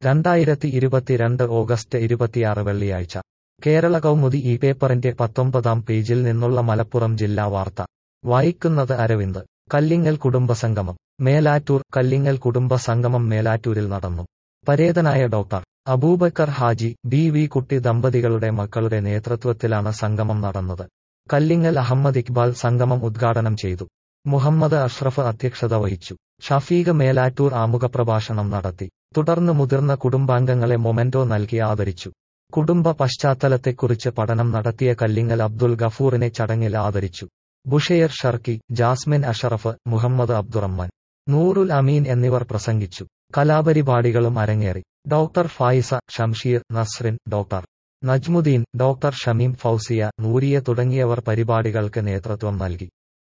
രണ്ടായിരത്തി ഇരുപത്തിരണ്ട് ഓഗസ്റ്റ് ഇരുപത്തിയാറ് വെള്ളിയാഴ്ച കേരള കൗമുദി ഈ പേപ്പറിന്റെ പത്തൊമ്പതാം പേജിൽ നിന്നുള്ള മലപ്പുറം ജില്ലാ വാർത്ത വായിക്കുന്നത് അരവിന്ദ് കല്ലിങ്ങൽ കുടുംബസംഗമം മേലാറ്റൂർ കല്ലിങ്ങൽ കുടുംബ സംഗമം മേലാറ്റൂരിൽ നടന്നു പരേതനായ doctor Abubakar Haji B V Kutty ദമ്പതികളുടെ മക്കളുടെ നേതൃത്വത്തിലാണ് സംഗമം നടന്നത് കല്ലിങ്ങൽ അഹമ്മദ് ഇക്ബാൽ സംഗമം ഉദ്ഘാടനം ചെയ്തു മുഹമ്മദ് അഷ്റഫ് അധ്യക്ഷത വഹിച്ചു ഷഫീഖ് മേലാറ്റൂർ ആമുഖപ്രഭാഷണം നടത്തി തുടർന്ന് മുതിർന്ന കുടുംബാംഗങ്ങളെ മൊമെന്റോ നൽകി ആദരിച്ചു കുടുംബ പശ്ചാത്തലത്തെക്കുറിച്ച് പഠനം നടത്തിയ കല്ലിങ്ങൽ അബ്ദുൽ ഗഫൂറിനെ ചടങ്ങിൽ ആദരിച്ചു ബുഷയർ ഷർക്കി ജാസ്മിൻ അഷറഫ് മുഹമ്മദ് അബ്ദുറഹ്മാൻ നൂറുൽ അമീൻ എന്നിവർ പ്രസംഗിച്ചു കലാപരിപാടികളും അരങ്ങേറി doctor Fayisa Shamsheer Nasrin doctor Najmuddin doctor Shameem Fousiya Nooriya തുടങ്ങിയവർ പരിപാടികൾക്ക് നേതൃത്വം നൽകി